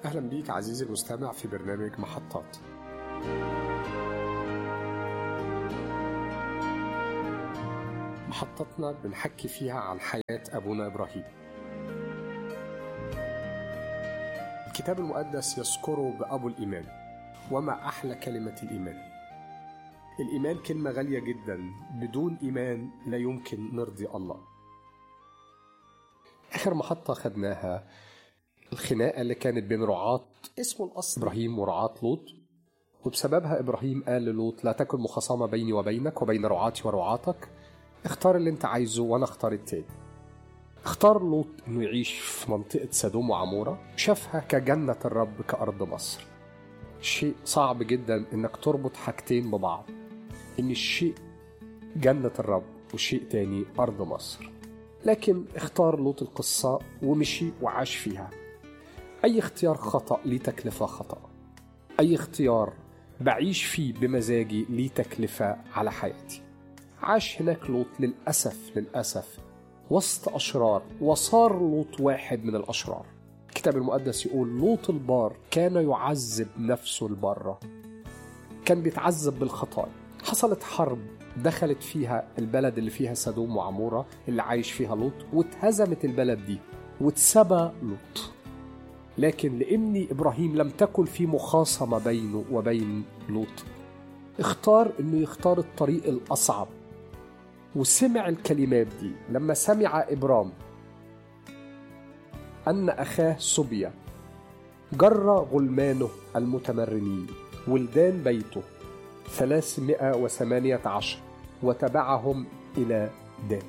أهلا بيك عزيزي المستمع في برنامج محطات محطتنا بنحكي فيها عن حياة أبونا إبراهيم الكتاب المقدس يذكره بأبو الإيمان وما أحلى كلمة الإيمان الإيمان كلمة غالية جدا بدون إيمان لا يمكن نرضي الله آخر محطة خدناها الخناقة اللي كانت بين رعاة اسمه الأصل إبراهيم ورعاة لوط وبسببها إبراهيم قال للوط لا تكن مخاصمة بيني وبينك وبين رعاتي ورعاتك اختار اللي انت عايزه وانا اختار التاني اختار لوط انه يعيش في منطقة سدوم وعمورة شافها كجنة الرب كأرض مصر شيء صعب جدا انك تربط حاجتين ببعض ان الشيء جنة الرب وشيء تاني أرض مصر لكن اختار لوط القصة ومشي وعاش فيها أي اختيار خطأ ليه تكلفة خطأ أي اختيار بعيش فيه بمزاجي ليه تكلفة على حياتي عاش هناك لوط للأسف للأسف وسط أشرار وصار لوط واحد من الأشرار الكتاب المقدس يقول لوط البار كان يعذب نفسه البرة كان بيتعذب بالخطايا حصلت حرب دخلت فيها البلد اللي فيها سدوم وعمورة اللي عايش فيها لوط واتهزمت البلد دي واتسبى لوط لكن لأن إبراهيم لم تكن في مخاصمة بينه وبين لوط اختار انه يختار الطريق الاصعب وسمع الكلمات دي لما سمع ابرام ان اخاه سبيا جر غلمانه المتمرنين ولدان بيته ثلاثمائة وثمانية عشر وتبعهم إلى دان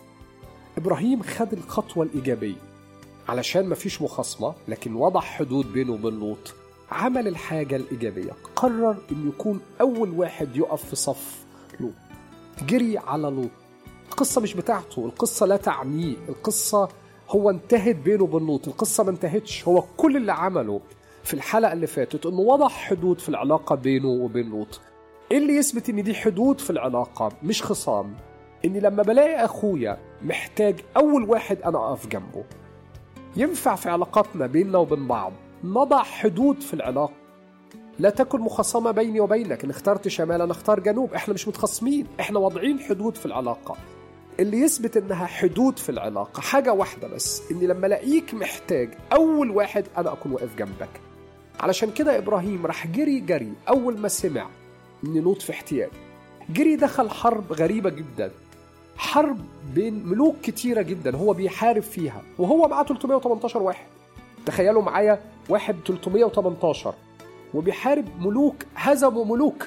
إبراهيم خد الخطوة الإيجابية علشان مفيش مخاصمة لكن وضع حدود بينه وبين لوط عمل الحاجة الإيجابية قرر إنه يكون أول واحد يقف في صف لوط جري على لوط القصة مش بتاعته القصة لا تعنيه القصة هو انتهت بينه وبين لوط القصة ما انتهتش هو كل اللي عمله في الحلقة اللي فاتت إنه وضع حدود في العلاقة بينه وبين لوط إيه اللي يثبت إن دي حدود في العلاقة مش خصام إني لما بلاقي أخويا محتاج أول واحد أنا أقف جنبه ينفع في علاقاتنا بيننا وبين بعض نضع حدود في العلاقة لا تكن مخاصمة بيني وبينك إن اخترت شمال أنا اختار جنوب إحنا مش متخاصمين إحنا واضعين حدود في العلاقة اللي يثبت إنها حدود في العلاقة حاجة واحدة بس إني لما ألاقيك محتاج أول واحد أنا أكون واقف جنبك علشان كده إبراهيم راح جري جري أول ما سمع إن لوط في احتياج جري دخل حرب غريبة جدا حرب بين ملوك كتيرة جدا هو بيحارب فيها وهو معاه 318 واحد تخيلوا معايا واحد 318 وبيحارب ملوك هزموا ملوك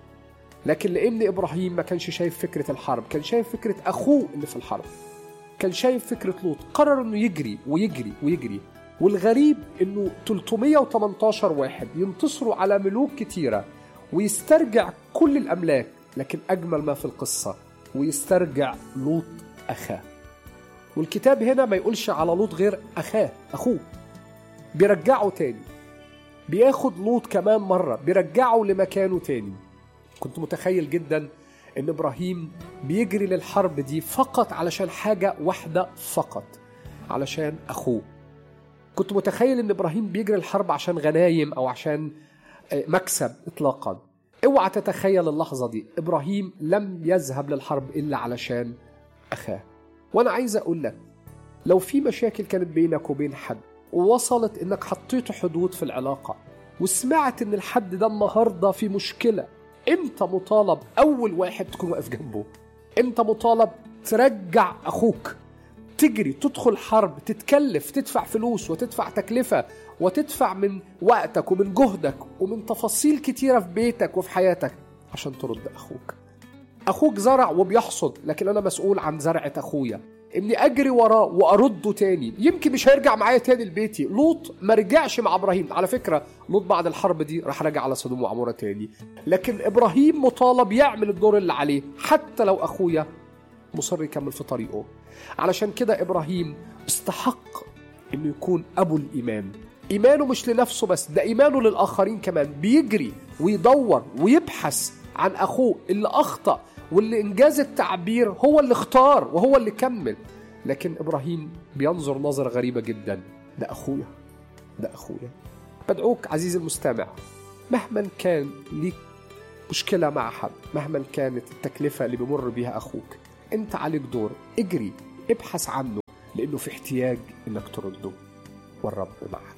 لكن لان ابراهيم ما كانش شايف فكره الحرب كان شايف فكره اخوه اللي في الحرب كان شايف فكره لوط قرر انه يجري ويجري ويجري والغريب انه 318 واحد ينتصروا على ملوك كتيره ويسترجع كل الاملاك لكن اجمل ما في القصه ويسترجع لوط اخاه والكتاب هنا ما يقولش على لوط غير اخاه اخوه بيرجعه تاني بياخد لوط كمان مرة بيرجعه لمكانه تاني كنت متخيل جدا ان ابراهيم بيجري للحرب دي فقط علشان حاجة واحدة فقط علشان اخوه كنت متخيل ان ابراهيم بيجري الحرب عشان غنايم او عشان مكسب اطلاقا اوعى تتخيل اللحظة دي ابراهيم لم يذهب للحرب الا علشان اخاه وانا عايز اقول لك لو في مشاكل كانت بينك وبين حد ووصلت انك حطيت حدود في العلاقة وسمعت ان الحد ده النهاردة في مشكلة امتى مطالب اول واحد تكون واقف جنبه امتى مطالب ترجع اخوك تجري تدخل حرب تتكلف تدفع فلوس وتدفع تكلفة وتدفع من وقتك ومن جهدك ومن تفاصيل كتيرة في بيتك وفي حياتك عشان ترد أخوك أخوك زرع وبيحصد لكن أنا مسؤول عن زرعة أخويا اني اجري وراه وارده تاني يمكن مش هيرجع معايا تاني لبيتي لوط ما رجعش مع ابراهيم على فكره لوط بعد الحرب دي راح راجع على سدوم وعموره تاني لكن ابراهيم مطالب يعمل الدور اللي عليه حتى لو اخويا مصر يكمل في طريقه علشان كده ابراهيم استحق انه يكون ابو الايمان ايمانه مش لنفسه بس ده ايمانه للاخرين كمان بيجري ويدور ويبحث عن اخوه اللي اخطا واللي انجاز التعبير هو اللي اختار وهو اللي كمل لكن ابراهيم بينظر نظره غريبه جدا ده اخويا ده اخويا بدعوك عزيزي المستمع مهما كان ليك مشكلة مع حد مهما كانت التكلفة اللي بمر بها أخوك أنت عليك دور اجري ابحث عنه لأنه في احتياج أنك ترده والرب معك